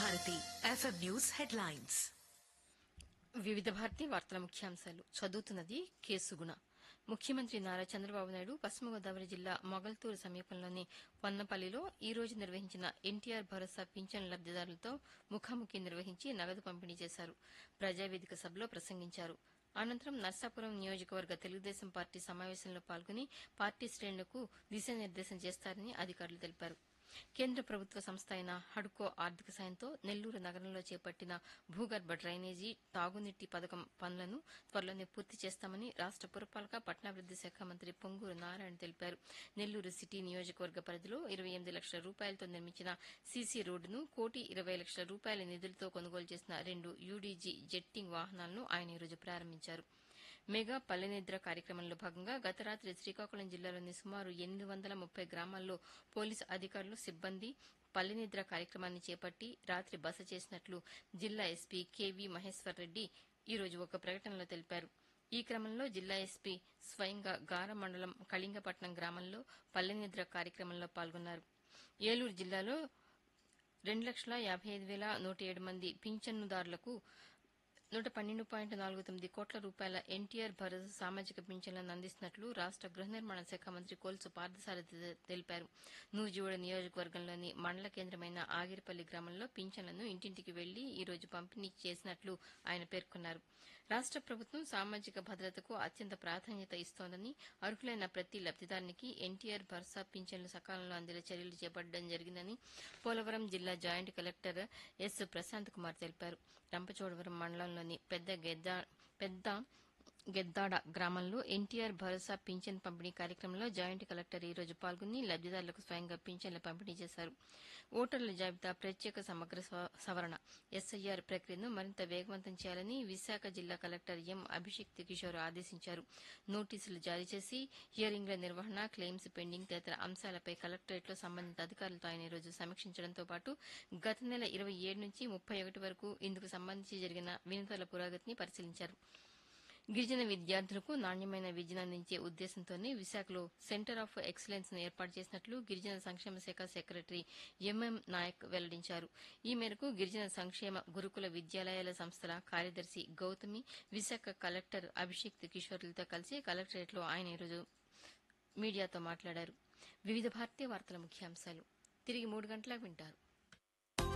Bharati FM news headlines వివిధ భారతి వార్తల ముఖ్యాంశాలు చదువుతున్నది కేసుగుణ ముఖ్యమంత్రి నారా చంద్రబాబు నాయుడు పశ్చిమ గోదావరి జిల్లా మొగల్తూరు సమీపంలోని పొన్నపల్లిలో ఈ రోజు నిర్వహించిన ఎన్టీఆర్ భరోసా పింఛన్ లబ్దిదారులతో ముఖాముఖి నిర్వహించి నగదు పంపిణీ చేశారు ప్రజావేదిక సభలో ప్రసంగించారు అనంతరం నర్సాపురం నియోజకవర్గ తెలుగుదేశం పార్టీ సమావేశంలో పాల్గొని పార్టీ శ్రేణులకు దిశానిర్దేశం చేస్తారని అధికారులు తెలిపారు కేంద్ర ప్రభుత్వ సంస్థ అయిన హడ్కో ఆర్థిక సాయంతో నెల్లూరు నగరంలో చేపట్టిన భూగర్భ డ్రైనేజీ తాగునీటి పథకం పనులను త్వరలోనే పూర్తి చేస్తామని రాష్ట పురపాలక పట్టణాభివృద్ది శాఖ మంత్రి పొంగూరు నారాయణ తెలిపారు నెల్లూరు సిటీ నియోజకవర్గ పరిధిలో ఇరవై ఎనిమిది లక్షల రూపాయలతో నిర్మించిన సీసీ రోడ్డును కోటి ఇరవై లక్షల రూపాయల నిధులతో కొనుగోలు చేసిన రెండు యూడీజీ జెట్టింగ్ వాహనాలను ఆయన ఈరోజు ప్రారంభించారు మెగా పల్లెనిద్ర కార్యక్రమంలో భాగంగా గత రాత్రి శ్రీకాకుళం జిల్లాలోని సుమారు ఎనిమిది వందల ముప్పై గ్రామాల్లో పోలీసు అధికారులు సిబ్బంది పల్లెనిద్ర కార్యక్రమాన్ని చేపట్టి రాత్రి బస చేసినట్లు జిల్లా ఎస్పీ కెవి మహేశ్వర్ రెడ్డి ఈరోజు ఒక ప్రకటనలో తెలిపారు ఈ క్రమంలో జిల్లా ఎస్పీ స్వయంగా గార మండలం కళింగపట్నం గ్రామంలో పల్లెనిద్ర కార్యక్రమంలో పాల్గొన్నారు ఏలూరు జిల్లాలో రెండు లక్షల యాభై ఐదు వేల నూట ఏడు మంది పింఛన్నుదారులకు నూట పన్నెండు పాయింట్ నాలుగు తొమ్మిది కోట్ల రూపాయల ఎన్టీఆర్ భరోసా సామాజిక పింఛన్లను అందిస్తున్నట్లు రాష్ట గృహ నిర్మాణ శాఖ మంత్రి కొలుసు పార్థసారథి తెలిపారు నూజివీడు నియోజకవర్గంలోని మండల కేంద్రమైన ఆగిరిపల్లి గ్రామంలో పింఛన్లను ఇంటింటికి వెళ్లి ఈ రోజు పంపిణీ చేసినట్లు ఆయన పేర్కొన్నారు రాష్ట ప్రభుత్వం సామాజిక భద్రతకు అత్యంత ప్రాధాన్యత ఇస్తోందని అర్హులైన ప్రతి లబ్దిదారునికి ఎన్టీఆర్ భరోసా పింఛన్లు సకాలంలో అందేలా చర్యలు చేపట్టడం జరిగిందని పోలవరం జిల్లా joint collector S Prashant Kumar తెలిపారు రంపచోడవరం మండలంలోని పెద్ద గెద్ద పెద్ద గెద్దాడ గ్రామంలో ఎన్టీఆర్ భరోసా పింఛన్ పంపిణీ కార్యక్రమంలో జాయింట్ కలెక్టర్ ఈ రోజు పాల్గొని లబ్దిదారులకు స్వయంగా పింఛన్లు పంపిణీ చేశారు ఓటర్ల జాబితా ప్రత్యేక సమగ్ర స్వ- సవరణ ఎస్ఐఆర్ ప్రక్రియను మరింత వేగవంతం చేయాలని విశాఖ జిల్లా కలెక్టర్ ఎం అభిషేక్ కిషోర్ ఆదేశించారు నోటీసులు జారీ చేసి హియరింగ్ల నిర్వహణ క్లెయిమ్స్ పెండింగ్ తదితర అంశాలపై కలెక్టరేట్లో సంబంధిత అధికారులతో ఆయన ఈ రోజు సమీక్షించడంతో పాటు గత నెల ఇరవై ఏడు నుంచి ముప్పై ఒకటి వరకు ఇందుకు సంబంధించి జరిగిన వినతుల పురోగతిని పరిశీలించారు గిరిజన విద్యార్థులకు నాణ్యమైన విద్యను అందించే ఉద్దేశంతోనే విశాఖలో సెంటర్ ఆఫ్ ఎక్సలెన్స్ ను ఏర్పాటు చేసినట్లు గిరిజన సంక్షేమ శాఖ సెక్రటరీ ఎంఎం నాయక్ వెల్లడించారు ఈ మేరకు గిరిజన సంక్షేమ గురుకుల విద్యాలయాల సంస్థల కార్యదర్శి గౌతమి విశాఖ కలెక్టర్ అభిషేక్ కిషోర్లతో కలిసి కలెక్టరేట్లో ఆయన ఈరోజు మీడియాతో మాట్లాడారు వివిధ భారతీయ వార్తల ముఖ్యాంశాలు తిరిగి మూడు గంటలకు వింటారు